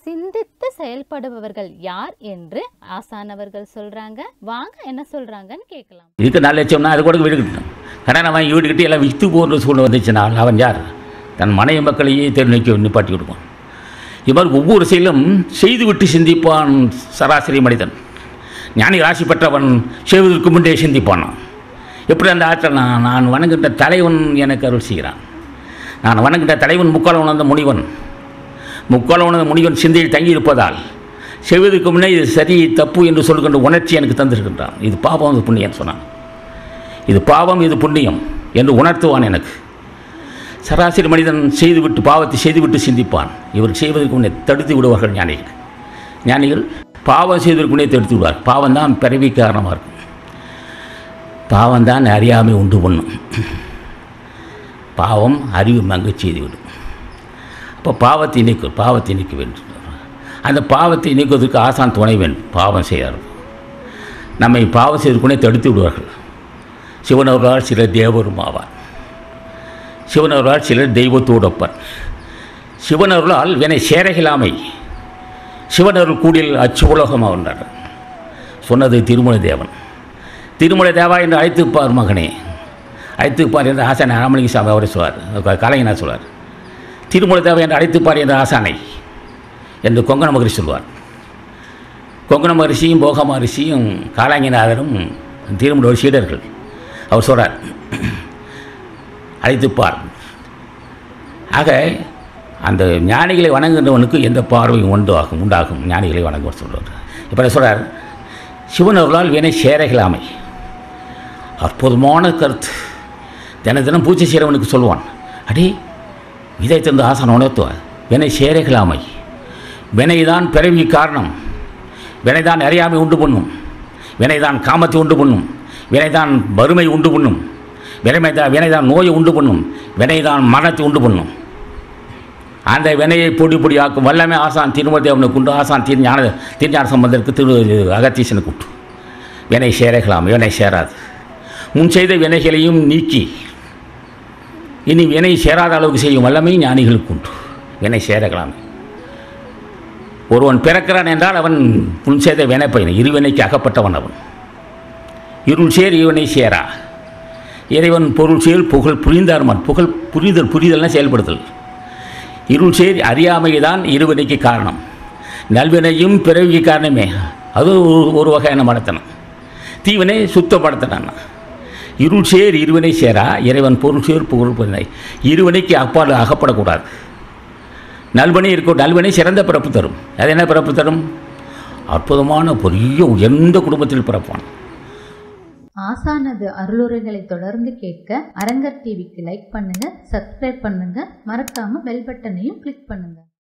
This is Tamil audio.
சிந்தித்து செயல்படுபவர்கள் யார் என்று ஆசானவர்கள் சொல்றாங்க வாங்க என்ன சொல்றாங்கன்னு கேட்கலாம் இதுக்கு நல்ல லட்சம்னா அது கூட வீடு கட்டணும் கடனை வாங்கி வீடு கட்டி எல்லாம் விற்று போகிற சூழ்நிலை வந்துச்சுனால் அவன் யார் தன் மனைவி மக்களையே தெரிவிக்க நிப்பாட்டி கொடுப்பான் இவர் ஒவ்வொரு செயலும் செய்துவிட்டு சிந்திப்பான் சராசரி மனிதன் ஞானி ராசி பெற்றவன் செய்வதற்கு முன்பே சிந்திப்பானான் எப்படி அந்த ஆற்றல் நான் நான் வணங்குகின்ற தலைவன் எனக்கு அருள் செய்கிறான் நான் வணங்குகின்ற தலைவன் முக்கால் உணர்ந்த முனிவன் முக்கால் உணர்ந்த முனிவன் சிந்தையில் தங்கியிருப்பதால் செய்வதற்கு முன்னே இது சரி தப்பு என்று சொல்கின்ற உணர்ச்சி எனக்கு தந்திருக்கின்றான் இது பாவம் இது புண்ணியம் சொன்னான் இது பாவம் இது புண்ணியம் என்று உணர்த்துவான் எனக்கு சராசரி மனிதன் செய்துவிட்டு பாவத்தை செய்துவிட்டு சிந்திப்பான் இவர் செய்வதற்கு முன்னே தடுத்து விடுவார்கள் ஞானிகள் ஞானிகள் பாவம் செய்வதற்கு முன்னே தடுத்து விடுவார் பாவம் தான் பிறவி காரணமாக இருக்கும் பாவம் தான் அறியாமை உண்டு பண்ணும் பாவம் அறிவு மங்க செய்துவிடும் அப்போ பாவத்தை நீக்கும் பாவத்தை நீக்க வேண்டும் அந்த பாவத்தை நீக்குவதற்கு ஆசான் துணை வேண்டும் பாவம் செய்யார் நம்மை பாவம் செய்வதற்குனே தடுத்து விடுவார்கள் சிவனவர்களால் சிலர் தேவரும் ஆவார் சிவனவர்களால் சிலர் தெய்வத்தோடொப்பர் சிவனவர்களால் வினை சேரகிலாமை சிவனர்கள் கூடியில் அச்சு உலகமாக உண்டார் சொன்னது திருமலை தேவன் திருமலை தேவா என்று அழைத்துப்பார் மகனே அழைத்துப்பார் என்று ஆசானை ராமலிங்க சாமி அவரை சொல்வார் கலைஞனார் சொல்வார் திருமலை தேவா என்று அழைத்துப்பார் என்ற ஆசானை என்று கொங்கண மகரிஷி சொல்வார் கொங்கண மகரிஷியும் போக மகரிஷியும் காலாங்கிநாதரும் திருமண சீடர்கள் அவர் சொல்கிறார் அழைத்துப்பார் ஆக அந்த ஞானிகளை வணங்குகின்றவனுக்கு எந்த பார்வையும் உண்டாகும் உண்டாகும் ஞானிகளை வணங்குவர் சொல்கிறார் இப்போ சொல்கிறார் சிவன் அவர்களால் வினை சேரகலாமை அற்புதமான கருத்து தின தினம் பூஜை செய்கிறவனுக்கு சொல்லுவான் அடே இதை தந்து ஆசனம் உணர்த்துவார் வினை சேரகலாமை வினைதான் பிறவி காரணம் வினைதான் அறியாமை உண்டு பண்ணும் வினைதான் காமத்தை உண்டு பண்ணும் வினைதான் வறுமை உண்டு பண்ணும் வினைதான் வினைதான் நோயை உண்டு பண்ணும் வினைதான் மரணத்தை உண்டு பண்ணும் அந்த வினையை பொடி பொடியாக்கும் வல்லமே ஆசான் திருமதேவனை கொண்டு ஆசான் திருஞான திருஞான சம்பந்தருக்கு திரு அகத்தீசனை கூட்டு வினை சேரலாம் வினை சேராது முன் செய்த வினைகளையும் நீக்கி இனி வினை சேராத அளவுக்கு செய்யும் வல்லமை ஞானிகளுக்கு உண்டு வினை சேரலாம் ஒருவன் பிறக்கிறான் என்றால் அவன் புன் செய்த வினைப்பயன் இருவினைக்கு அகப்பட்டவன் அவன் இருள் சேர் இவனை சேரா இறைவன் பொருள் சேர் புகழ் புரிந்தார்மன் புகழ் புரிதல் புரிதல்னா செயல்படுதல் இருள் சேர் அறியாமை தான் இருவினைக்கு காரணம் நல்வினையும் பிறவிக்கு காரணமே அது ஒரு ஒரு வகையான மடத்தனம் தீவினை சுத்தப்படுத்தினான் இருள் சேர் இருவினை சேரா இறைவன் பொருள் சேர் புகழ் புரினை இருவினைக்கு அப்பால் அகப்படக்கூடாது நல்வினை இருக்கும் நல்வினை சிறந்த பிறப்பு தரும் அது என்ன பிறப்பு தரும் அற்புதமான பெரிய உயர்ந்த குடும்பத்தில் பிறப்பான் ஆசானது அருளுரைகளை தொடர்ந்து கேட்க அரங்கர் டிவிக்கு லைக் பண்ணுங்க சப்ஸ்கிரைப் பண்ணுங்க மறக்காம பெல் பட்டனையும் கிளிக் பண்ணுங்க